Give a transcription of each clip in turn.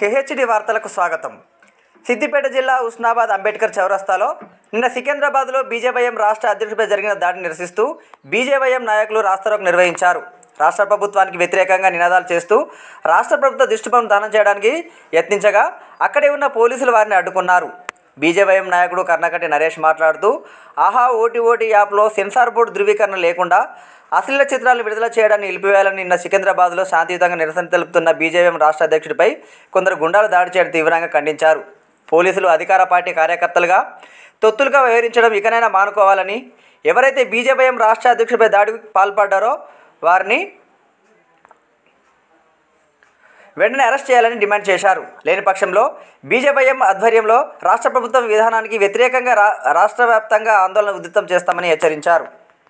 KHD వార్తలకు స్వాగతం సిద్దిపేట జిల్లా ఉస్నాబాద్ అంబేద్కర్ చౌరస్తాలో నిన్న సికింద్రాబాద్లో బీజేవైఎం రాష్ట్ర అధ్యక్షుడిపై జరిగిన దాడిని నిరసిస్తూ బీజేవైఎం నాయకులు రాస్తారోకు నిర్వహించారు రాష్ట్ర ప్రభుత్వానికి వ్యతిరేకంగా నినాదాలు చేస్తూ రాష్ట్ర ప్రభుత్వ దిష్టిబొమ్మను దానం చేయడానికి యత్నించగా అక్కడే ఉన్న పోలీసులు వారిని అడ్డుకున్నారు బీజేవైఎం నాయకుడు కర్ణకటి నరేష్ మాట్లాడుతూ ఆహా ఓటి ఓటి యాప్లో సెన్సార్ బోర్డు ధృవీకరణ లేకుండా అశ్లీల చిత్రాలను విడుదల చేయడాన్ని నిలిపివేయాలని నిన్న సికింద్రాబాద్లో శాంతియుతంగా నిరసన తెలుపుతున్న బీజేపీ రాష్ట్ర అధ్యక్షుడిపై కొందరు గుండాలు దాడి చేయడం తీవ్రంగా ఖండించారు పోలీసులు అధికార పార్టీ కార్యకర్తలుగా తొత్తులుగా వ్యవహరించడం ఇకనైనా మానుకోవాలని ఎవరైతే బీజేపీ రాష్ట్ర అధ్యక్షుడిపై దాడికి పాల్పడ్డారో వారిని వెంటనే అరెస్ట్ చేయాలని డిమాండ్ చేశారు లేని పక్షంలో బీజేపీఎం ఆధ్వర్యంలో రాష్ట్ర ప్రభుత్వం విధానానికి వ్యతిరేకంగా రా రాష్ట్ర వ్యాప్తంగా ఆందోళన ఉధృతం చేస్తామని హెచ్చరించారు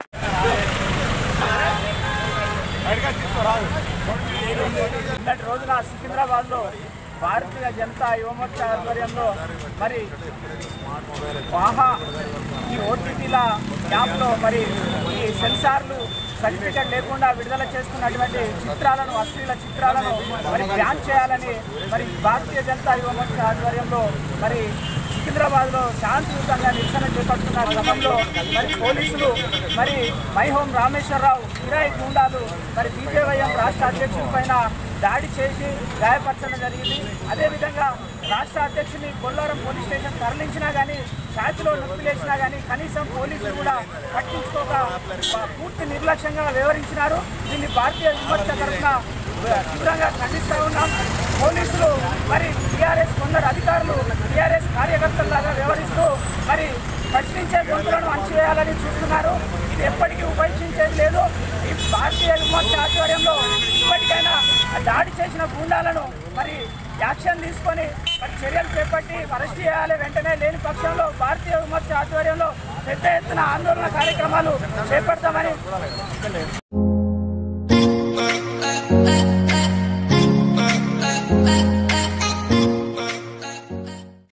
నిన్నటి రోజున సికింద్రాబాద్లో భారతీయ జనతా యువమోర్చా ఆధ్వర్యంలో మరి వాహా ఈ ఓటీటీల యాప్లో మరి ఈ సెన్సార్లు సర్టిఫికెట్ లేకుండా విడుదల చేస్తున్నటువంటి చిత్రాలను అశ్లీల చిత్రాలను మరి బ్యాన్ చేయాలని మరి భారతీయ జనతా యువమోర్చా ఆధ్వర్యంలో మరి సికింద్రాబాద్లో శాంతియుతంగా నిరసన చేపడుతున్న క్రమంలో మరి పోలీసులు మరి మైహోం రామేశ్వరరావు కిరాయి గూండాలు మరి బీజేవైఎం రాష్ట్ర అధ్యక్షుడి పైన దాడి చేసి గాయపరచడం జరిగింది అదేవిధంగా రాష్ట్ర అధ్యక్షుని కొల్లారం పోలీస్ స్టేషన్ తరలించినా కానీ ఛాతిలో నొప్పిలేసినా కానీ కనీసం పోలీసులు కూడా పట్టించుకోక ప- పూర్తి నిర్లక్ష్యంగా వ్యవహరించినారు దీన్ని భారతీయ విమర్శ తరఫున తీవ్రంగా ఖండిస్తూ ఉన్నాం పోలీసులు మరి టీఆర్ఎస్ కొందరు అధికారులు టీఆర్ఎస్ కార్యకర్తల్లాగా వ్యవహరిస్తూ మరి ప్రశ్నించే గొంతులను అణచివేయాలని చూస్తున్నారు ఇది ఎప్పటికీ ఉపేక్షించేది లేదు ఈ భారతీయ విమర్శ ఆధ్వర్యంలో ఇప్పటికైనా ఆ దాడి చేసిన గుండాలను మరి యాక్షన్ తీసుకొని మరి చర్యలు చేపట్టి అరెస్ట్ చేయాలి వెంటనే లేని పక్షంలో భారతీయ విమర్శ ఆధ్వర్యంలో పెద్ద ఎత్తున ఆందోళన కార్యక్రమాలు చేపడతామని